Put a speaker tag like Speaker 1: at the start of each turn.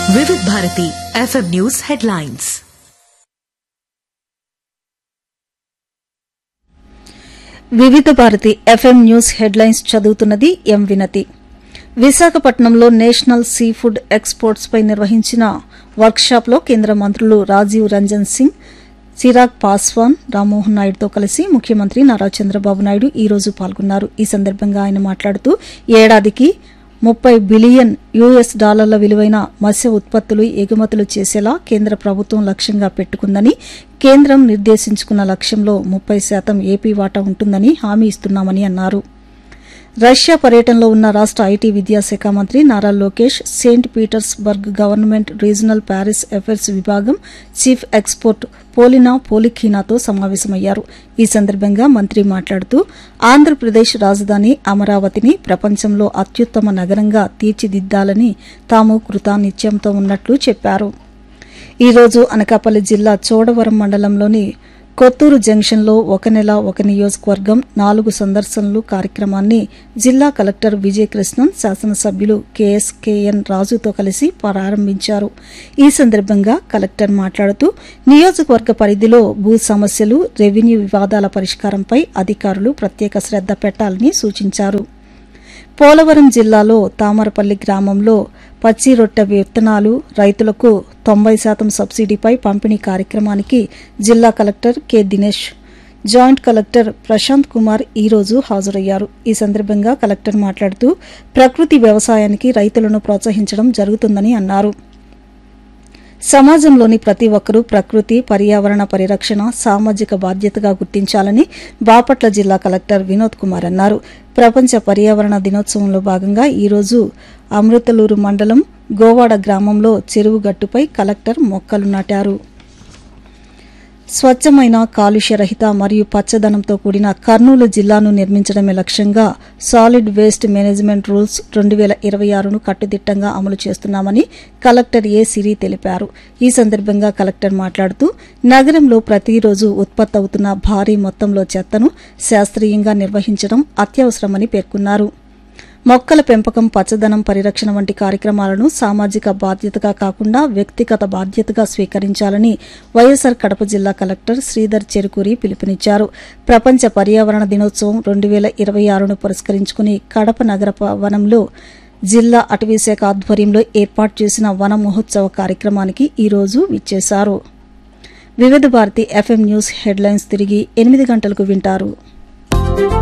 Speaker 1: వివిధ Bharati FM news headlines
Speaker 2: వివిధ Bharati FM news headlines చదువుతున్నది ఎం వినతి విశాఖపట్నంలో నేషనల్ సీ ఫుడ్ ఎక్స్పోర్ట్స్ పై నిర్వహించిన వర్క్షాప్లో కేంద్ర మంత్రులు రాజీవ్ రంజన్ సింగ్ చిరాగ్ పాస్వాన్ రామ్మోహన్ నాయుడుతో కలిసి ముఖ్యమంత్రి నారా చంద్రబాబు నాయుడు ఈ రోజు పాల్గొన్నారు ఈ సందర్భంగా ఆయన మాట్లాడుతూ ఏడాదికి ముప్పై బిలియన్ యుఎస్ డాలర్ల విలువైన మత్స్య ఉత్పత్తులు ఎగుమతులు చేసేలా కేంద్ర ప్రభుత్వం లక్ష్యంగా పెట్టుకుందని కేంద్రం నిర్దేశించుకున్న లక్ష్యంలో ముప్పై శాతం ఏపీ వాటా ఉంటుందని హామీ ఇస్తున్నామని అన్నారు రష్యా పర్యటనలో ఉన్న రాష్ట ఐటీ విద్యాశాఖ మంత్రి Nara Lokesh Saint Petersburg government regional Paris affairs విభాగం చీఫ్ ఎక్స్పోర్ట్ పోలినా పోలిఖీనాతో సమావేశమయ్యారు ఈ సందర్భంగా మంత్రి మాట్లాడుతూ ఆంధ్రప్రదేశ్ రాజధాని అమరావతిని ప్రపంచంలో అత్యుత్తమ నగరంగా తీర్చిదిద్దాలని తాము కృతానిశ్చయంతో ఉన్నట్లు చెప్పారు ఈ రోజు అనకాపల్లి జిల్లా చోడవరం మండలంలోని కొత్తూరు జంక్షన్లో ఒక నెల ఒక నియోజకవర్గం నాలుగు సందర్శనలు కార్యక్రమాన్ని జిల్లా కలెక్టర్ విజయకృష్ణన్ శాసనసభ్యులు కెఎస్కేఎన్ రాజుతో కలిసి ప్రారంభించారు ఈ సందర్భంగా కలెక్టర్ మాట్లాడుతూ నియోజకవర్గ పరిధిలో భూ సమస్యలు రెవెన్యూ వివాదాల పరిష్కారంపై అధికారులు ప్రత్యేక శ్రద్ద పెట్టాలని సూచించారు పోలవరం జిల్లాలో తామరపల్లి గ్రామంలో పచ్చి రొట్టె విత్తనాలు రైతులకు తొంభై శాతం సబ్సిడీపై పంపిణీ కార్యక్రమానికి జిల్లా collector K Dinesh joint collector Prashanth Kumar ఈ రోజు హాజరయ్యారు ఈ సందర్భంగా కలెక్టర్ మాట్లాడుతూ ప్రకృతి వ్యవసాయానికి రైతులను ప్రోత్సహించడం జరుగుతుందని అన్నారు సమాజంలోని ప్రతి ఒక్కరూ ప్రకృతి పర్యావరణ పరిరక్షణ సామాజిక బాధ్యతగా గుర్తించాలని బాపట్ల జిల్లా కలెక్టర్ వినోద్ కుమార్ అన్నారు ప్రపంచ పర్యావరణ దినోత్సవంలో భాగంగా ఈరోజు అమృతలూరు మండలం గోవాడ గ్రామంలో చెరువు గట్టుపై కలెక్టర్ మొక్కలు నాటారు స్వచ్ఛమైన కాలుష్యరహిత మరియు పచ్చదనంతో కూడిన కర్నూలు జిల్లాను నిర్మించడమే లక్ష్యంగా సాలిడ్ వేస్ట్ మేనేజ్మెంట్ రూల్స్ రెండు వేల ఇరవై ఆరును కట్టుదిట్టంగా అమలు చేస్తున్నామని కలెక్టర్ ఏ సిరి తెలిపారు ఈ సందర్భంగా కలెక్టర్ మాట్లాడుతూ నగరంలో ప్రతిరోజు ఉత్పత్తి అవుతున్న భారీ మొత్తంలో చెత్తను శాస్త్రీయంగా నిర్వహించడం అత్యవసరమని పేర్కొన్నారు మొక్కల పెంపకం పచ్చదనం పరిరక్షణ వంటి కార్యక్రమాలను సామాజిక బాధ్యతగా కాకుండా వ్యక్తిగత బాధ్యతగా స్వీకరించాలని వైఎస్సార్ కడప జిల్లా కలెక్టర్ శ్రీధర్ చెరుకూరి పిలుపునిచ్చారు ప్రపంచ పర్యావరణ దినోత్సవం రెండు వేల ఇరవై ఆరును పురస్కరించుకుని కడప నగర వనంలో జిల్లా అటవీశాఖ ఆధ్వర్యంలో ఏర్పాటు చేసిన వన మహోత్సవ కార్యక్రమానికి ఈ రోజు విచ్చేశారు వివిధ భారతి ఎఫ్ఎం న్యూస్ హెడ్లైన్స్ తిరిగి ఎనిమిది గంటలకు వింటారు